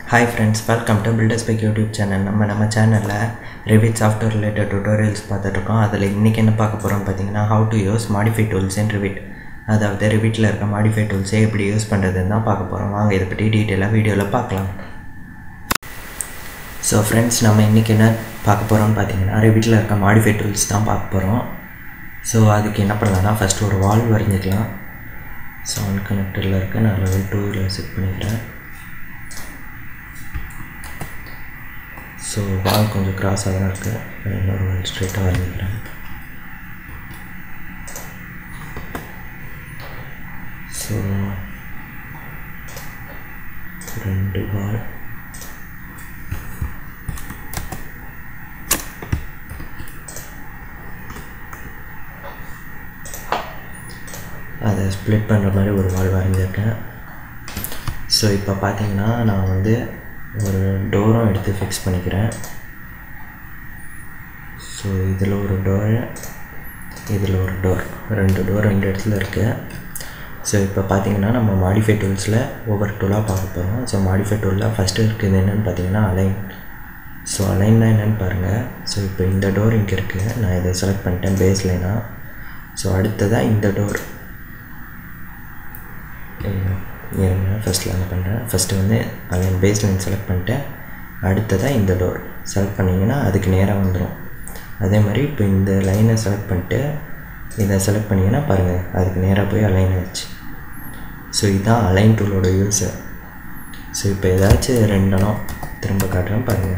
hi friends welcome to பில்டர்ஸ்பெக் YouTube channel நம்ம நம்ம சேனலில் ரிவிட் சாஃப்ட்வேர் ரிலேட்டட் டுட்டோரியல்ஸ் பார்த்துட்ருக்கோம் அதில் இன்றைக்கி என்ன பார்க்க போகிறோம்னு பார்த்தீங்கன்னா how to use modify tools in Revit அதாவது ரிவிட்டில் இருக்க மாடிஃபை டூல்ஸை எப்படி யூஸ் பண்ணுறதுன்னு தான் பார்க்க போகிறோம் வாங்க இதை பற்றி டீட்டெயிலாக வீடியோவில் பார்க்கலாம் ஸோ ஃப்ரெண்ட்ஸ் நம்ம இன்றைக்கி என்ன பார்க்க போகிறோம்னு பார்த்தீங்கன்னா ரிவிட்டில் இருக்க மாடிஃபை டூல்ஸ் தான் பார்க்க போகிறோம் ஸோ அதுக்கு என்ன பண்ணலாம்னா ஃபஸ்ட்டு ஒரு வால் வரைஞ்சிக்கலாம் ஸோ அன்கனெக்டடில் இருக்க நான் லெவல் டூவில் செட் பண்ணிக்கிறேன் ஸோ வால் கொஞ்சம் கிராஸாக தான் இருக்குது இன்னொரு வால் ஸ்ட்ரெயிட்டாக வரைஞ்சிக்கிறேன் ஸோ ரெண்டு வால் அதை ஸ்ப்ளிட் பண்ணுற மாதிரி ஒரு வால் வரைஞ்சிருக்கேன் ஸோ இப்போ பார்த்தீங்கன்னா நான் வந்து ஒரு டோரும் எடுத்து ஃபிக்ஸ் பண்ணிக்கிறேன் ஸோ இதில் ஒரு டோரு இதில் ஒரு டோர் ரெண்டு டோர் ரெண்டு இடத்துல இருக்குது ஸோ இப்போ பார்த்தீங்கன்னா நம்ம மாடிஃபை டூல்ஸில் ஒவ்வொரு டூலாக பார்க்க போகிறோம் ஸோ மாடிஃபை டூலில் ஃபஸ்ட்டு இருக்குது என்னென்னு பார்த்தீங்கன்னா அலைன் ஸோ அலைன்னா என்னென்னு பாருங்கள் ஸோ இப்போ இந்த டோர் இங்கே இருக்குது நான் இதை செலக்ட் பண்ணிட்டேன் பேஸ் லைனாக ஸோ அடுத்ததாக இந்த டோர் இருங்க ஃபஸ்ட்டில் என்ன பண்ணுறேன் ஃபஸ்ட்டு வந்து அலைன் பேஸ் லைன் செலக்ட் பண்ணிட்டேன் அடுத்ததாக இந்த டோர் செலக்ட் பண்ணிங்கன்னா அதுக்கு நேராக வந்துடும் அதே மாதிரி இப்போ இந்த லைனை செலக்ட் பண்ணிட்டு இதை செலக்ட் பண்ணிங்கன்னா பாருங்கள் அதுக்கு நேராக போய் அலைன் ஆச்சு ஸோ இதுதான் அலைன் டூலோட யூஸு ஸோ இப்போ ஏதாச்சும் ரெண்டெண்ணம் திரும்ப காட்டுறேன் பாருங்கள்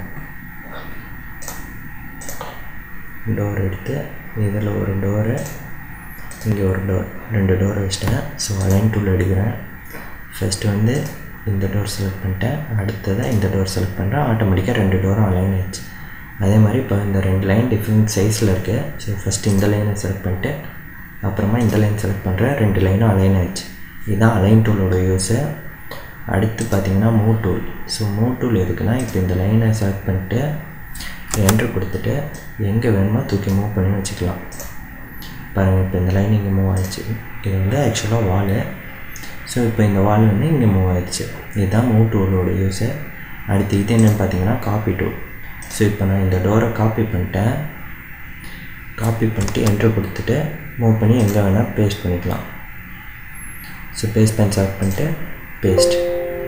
டோர் எடுத்து இதில் ஒரு டோரு இங்கே ஒரு டோர் ரெண்டு டோர் வச்சிட்டேன் ஸோ அலைன் டூல் எடுக்கிறேன் ஃபஸ்ட்டு வந்து இந்த டோர் செலக்ட் பண்ணிட்டேன் அடுத்ததாக இந்த டோர் செலக்ட் பண்ணுறேன் ஆட்டோமேட்டிக்காக ரெண்டு டோரும் அலைன் ஆயிடுச்சு அதே மாதிரி இப்போ இந்த ரெண்டு லைன் டிஃப்ரெண்ட் சைஸில் இருக்குது ஸோ ஃபஸ்ட்டு இந்த லைனை செலக்ட் பண்ணிட்டு அப்புறமா இந்த லைன் செலக்ட் பண்ணுறேன் ரெண்டு லைனும் அலைன் ஆயிடுச்சு இதுதான் அலைன் டூலோட யூஸு அடுத்து பார்த்திங்கன்னா move tool so move tool எதுக்குன்னா இப்போ இந்த லைனை செலக்ட் பண்ணிட்டு என்ட்ரு கொடுத்துட்டு எங்கே வேணுமோ தூக்கி மூவ் பண்ணி வச்சுக்கலாம் பாருங்கள் இப்போ இந்த லைன் இங்கே மூவ் ஆயிடுச்சு இது வந்து ஆக்சுவலாக வாலு ஸோ இப்போ இந்த வால் வந்து இங்கே மூவ் ஆயிடுச்சு இதுதான் மூவ் டூலோட யூஸு அடுத்து இது என்னென்னு பார்த்தீங்கன்னா காப்பி டூல் ஸோ இப்போ நான் இந்த டோரை காப்பி பண்ணிட்டேன் காப்பி பண்ணிட்டு என்ட்ரு கொடுத்துட்டு மூவ் பண்ணி எங்கே வேணால் பேஸ்ட் பண்ணிக்கலாம் ஸோ பேஸ்ட் பண்ணி செலக்ட் பண்ணிட்டு பேஸ்ட்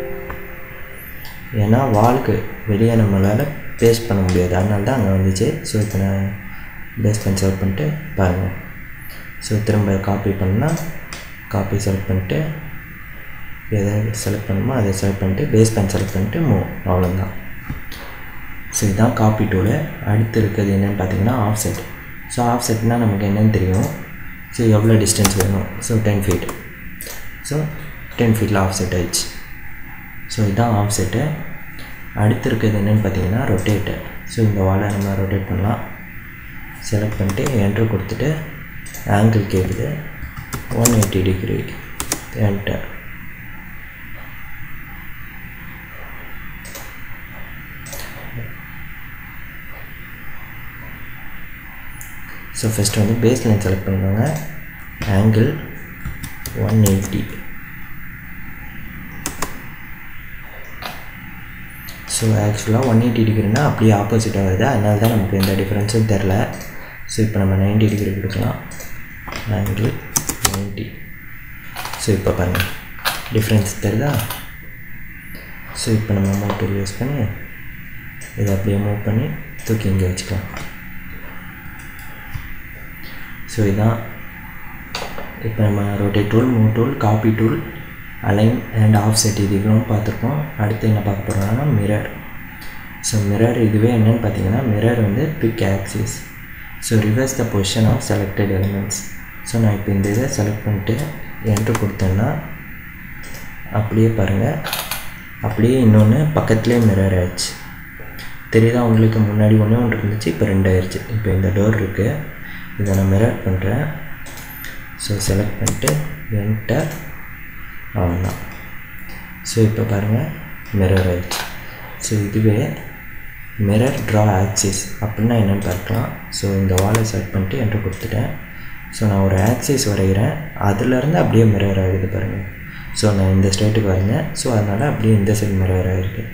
ஏன்னா வாலுக்கு வெளியே நம்மளால் பேஸ்ட் பண்ண முடியாது அதனால தான் அங்கே வந்துச்சு ஸோ இப்போ நான் பேஸ்ட் பண்ணி செலக்ட் பண்ணிட்டு பாருங்கள் ஸோ திரும்ப காப்பி பண்ணால் காப்பி செலக்ட் பண்ணிட்டு எதை செலக்ட் பண்ணணுமோ அதை செலக்ட் பண்ணிட்டு பேஸ் பண்ணி செலக்ட் பண்ணிட்டு மூவ் அவ்வளோதான் ஸோ இதுதான் காப்பி டூலு அடுத்து இருக்கிறது என்னென்னு பார்த்தீங்கன்னா ஆஃப் செட் ஸோ ஆஃப் செட்னால் நமக்கு என்னென்னு தெரியும் ஸோ எவ்வளோ டிஸ்டன்ஸ் வேணும் so ten feet so ten ஃபீட்டில் ஆஃப் செட் ஆயிடுச்சு ஸோ இதுதான் ஆஃப் செட்டு அடுத்து இருக்கிறது என்னென்னு பார்த்தீங்கன்னா ரொட்டேட்டு ஸோ இந்த வாலை நம்ம ரொட்டேட் பண்ணலாம் செலக்ட் பண்ணிட்டு என்ட்ரு கொடுத்துட்டு ஆங்கிள் கேட்குது one eighty degree enter so first வந்து பேஸ் லைன் செலக்ட் பண்ணிக்கோங்க ஆங்கிள் ஒன் எயிட்டி ஸோ ஆக்சுவலாக ஒன் எயிட்டி டிகிரினா அப்படியே ஆப்போசிட்டாக வருது அதனால தான் நமக்கு எந்த டிஃப்ரென்ஸும் தெரில ஸோ இப்போ நம்ம நைன்ட்டி டிகிரி கொடுக்கலாம் ஆங்கிள் நைன்ட்டி ஸோ இப்போ பாருங்கள் டிஃப்ரென்ஸ் தெரியுதா ஸோ இப்போ நம்ம மூவ் டூல் யூஸ் பண்ணி இதை அப்படியே மூவ் பண்ணி தூக்கி இங்கே வச்சுக்கலாம் ஸோ இதுதான் இப்போ நம்ம rotate tool move tool copy tool align and offset இது இவ்வளோ பார்த்துருக்கோம் அடுத்து என்ன பார்க்க போகிறோம்னா மிரர் ஸோ மிரர் இதுவே என்னென்னு பார்த்தீங்கன்னா மிரர் வந்து pick axis so reverse the position of selected elements so நான் இப்போ இந்த இதை செலக்ட் பண்ணிட்டு என்ட்ரு கொடுத்தேன்னா அப்படியே பாருங்கள் அப்படியே இன்னொன்று பக்கத்துலேயே மிரர் ஆயிடுச்சு தெரியுதா உங்களுக்கு முன்னாடி ஒன்று ஒன்று இருந்துச்சு இப்போ ரெண்டு ஆயிடுச்சு இப்போ இந்த டோர் இருக்குது இதை நான் மிரர் பண்ணுறேன் ஸோ செலக்ட் பண்ணிட்டு என்டர் அவ்வளோதான் ஸோ இப்போ பாருங்கள் மிரர் ஆயிடுச்சு ஸோ இதுவே மிரர் ட்ரா ஆக்சிஸ் அப்படின்னா என்னென்னு பார்க்கலாம் ஸோ இந்த வாலை செலக்ட் பண்ணிட்டு என்ட்ரு கொடுத்துட்டேன் ஸோ நான் ஒரு ஆக்சிஸ் வரைகிறேன் அதுலேருந்து அப்படியே மிரர் ஆகுது பாருங்கள் ஸோ நான் இந்த ஸ்டேட்டுக்கு வரைஞ்சேன் ஸோ அதனால் அப்படியே இந்த சைடு மிரர் ஆகிருக்கு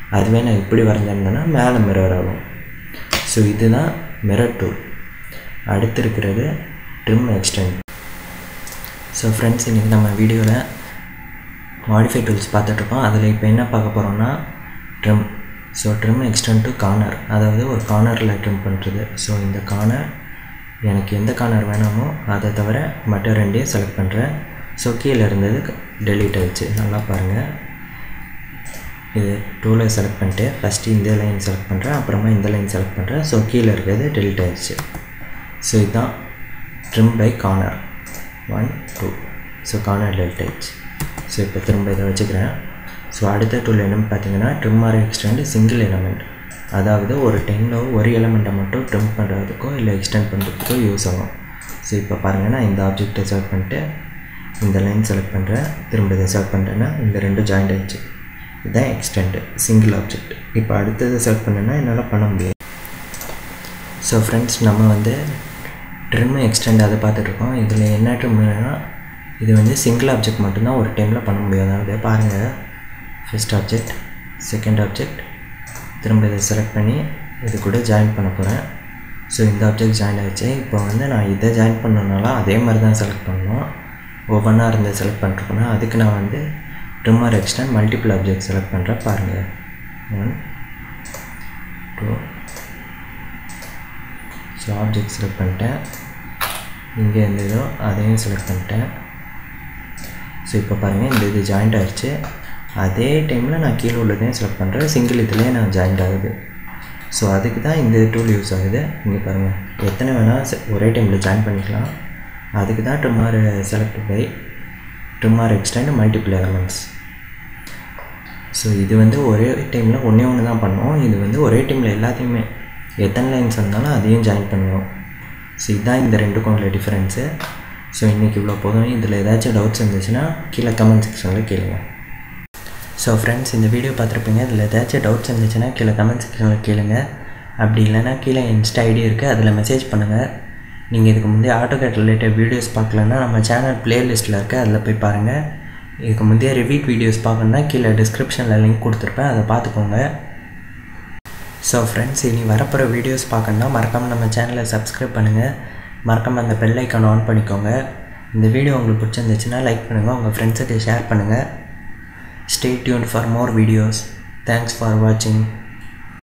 அதுவே நான் இப்படி வரைஞ்சிருந்தேன்னா மேலே மிரர் ஆகும் ஸோ இதுதான் மிரர் டூல் அடுத்து இருக்கிறது ட்ரிம் எக்ஸ்டெண்ட் ஸோ ஃப்ரெண்ட்ஸ் இன்றைக்கி நம்ம வீடியோவில் மாடிஃபை டூல்ஸ் பார்த்துட்ருக்கோம் அதில் இப்போ என்ன பார்க்க போகிறோம்னா trim so trim extend to corner அதாவது ஒரு கார்னரில் ட்ரிம் பண்ணுறது ஸோ இந்த கார்னர் எனக்கு எந்த கார்னர் வேணாமோ அதை தவிர மற்ற ரெண்டையும் செலக்ட் பண்ணுறேன் ஸோ கீழே இருந்தது டெலீட் ஆகிடுச்சு நல்லா பாருங்கள் இது டூலை செலக்ட் பண்ணிட்டு ஃபஸ்ட்டு இந்த லைன் செலக்ட் பண்ணுறேன் அப்புறமா இந்த லைன் செலக்ட் பண்ணுறேன் ஸோ கீழே இருக்கிறது டெலிட் ஆகிடுச்சு ஸோ இதுதான் trim by corner one two so corner delete ஆகிடுச்சு ஸோ இப்போ திரும்ப இதை வச்சுக்கிறேன் ஸோ அடுத்த டூல் என்னன்னு பார்த்தீங்கன்னா trim or extend single element அதாவது ஒரு டைமில் ஒரு எலமெண்ட்டை மட்டும் ட்ரிம் பண்ணுறதுக்கோ இல்லை எக்ஸ்டெண்ட் பண்ணுறதுக்கோ யூஸ் ஆகும் ஸோ இப்போ பாருங்கள் நான் இந்த ஆப்ஜெக்டை செலக்ட் பண்ணிட்டு இந்த லைன் செலக்ட் பண்ணுறேன் திரும்ப இதை செலக்ட் பண்ணுறேன்னா இந்த ரெண்டும் ஜாயிண்ட் ஆகிடுச்சு இதுதான் எக்ஸ்டெண்ட் சிங்கிள் ஆப்ஜெக்ட் இப்போ அடுத்தது செலக்ட் பண்ணேன்னா என்னால் பண்ண முடியாது ஸோ ஃப்ரெண்ட்ஸ் நம்ம வந்து ட்ரிம் எக்ஸ்டெண்ட் அதை பார்த்துட்ருக்கோம் இதில் என்ன ட்ரிம்னா இது வந்து சிங்கிள் ஆப்ஜெக்ட் மட்டும்தான் ஒரு டைமில் பண்ண முடியும் அதாவது பாருங்கள் ஃபஸ்ட் ஆப்ஜெக்ட் செகண்ட் ஆப்ஜெக்ட் திரும்ப இதை செலக்ட் பண்ணி இது கூட ஜாயின் பண்ண போகிறேன் ஸோ இந்த ஆப்ஜெக்ட் ஜாயின் ஆகிடுச்சு இப்போ வந்து நான் இதை ஜாயின் பண்ணனால அதே மாதிரி தான் செலக்ட் பண்ணணும் ஒவ்வொன்றா இருந்து செலக்ட் பண்ணிருக்கேன்னா அதுக்கு நான் வந்து trim or extend multiple object select பண்ணுறேன் பாருங்கள் one two so object select பண்ணிட்டேன் இங்கே இருந்ததோ அதையும் செலக்ட் பண்ணிட்டேன் ஸோ இப்போ பாருங்கள் இந்த இது ஜாயிண்ட் ஆகிடுச்சு அதே டைமில் நான் கீழே உள்ளதையும் செலக்ட் பண்ணுறேன் சிங்கிள் இதுலேயே நான் ஜாயிண்ட் ஆகுது ஸோ அதுக்கு தான் இந்த டூல் யூஸ் ஆகுது இங்கே பாருங்கள் எத்தனை வேணால் ஒரே டைமில் ஜாயின் பண்ணிக்கலாம் அதுக்கு தான் trim or select by trim or extend multiple elements so இது வந்து ஒரே டைமில் ஒன்றே ஒன்று தான் பண்ணுவோம் இது வந்து ஒரே டைமில் எல்லாத்தையுமே எத்தனை லைன்ஸ் வந்தாலும் அதையும் ஜாயின் பண்ணுவோம் ஸோ இதுதான் இந்த ரெண்டுக்கும் உள்ள டிஃப்ரென்ஸு ஸோ இன்றைக்கி இவ்வளோ போதும் இதில் ஏதாச்சும் டவுட்ஸ் இருந்துச்சுன்னா கீழே கமெண்ட் செக்ஷனில் கேளுங்க ஸோ ஃப்ரெண்ட்ஸ் இந்த வீடியோ பார்த்துருப்பீங்க இதில் ஏதாச்சும் டவுட்ஸ் இருந்துச்சுன்னா கீழே கமெண்ட் செக்ஷனில் கேளுங்க அப்படி இல்லைன்னா கீழே இன்ஸ்டா ஐடி இருக்குது அதில் மெசேஜ் பண்ணுங்கள் நீங்கள் இதுக்கு முந்தைய ஆட்டோகேட் ரிலேட்டட் வீடியோஸ் பார்க்கலன்னா நம்ம சேனல் ப்ளேலிஸ்ட்டில் இருக்குது அதில் போய் பாருங்கள் இதுக்கு முந்தைய ரிவீட் வீடியோஸ் பார்க்கணுன்னா கீழே டிஸ்கிரிப்ஷனில் லிங்க் கொடுத்துருப்பேன் அதை பார்த்துக்கோங்க ஸோ ஃப்ரெண்ட்ஸ் இனி வரப்போகிற வீடியோஸ் பார்க்கணுன்னா மறக்காமல் நம்ம சேனலை சப்ஸ்கிரைப் பண்ணுங்கள் மறக்காமல் அந்த பெல் ஐக்கான் ஆன் பண்ணிக்கோங்க இந்த வீடியோ உங்களுக்கு பிடிச்சிருந்துச்சுன்னா லைக் பண்ணுங்கள் உங்கள் ஃப்ரெண்ட்ஸுக்கு ஷேர் பண்ணுங்கள் stay tune for more videos thanks for வாட்சிங்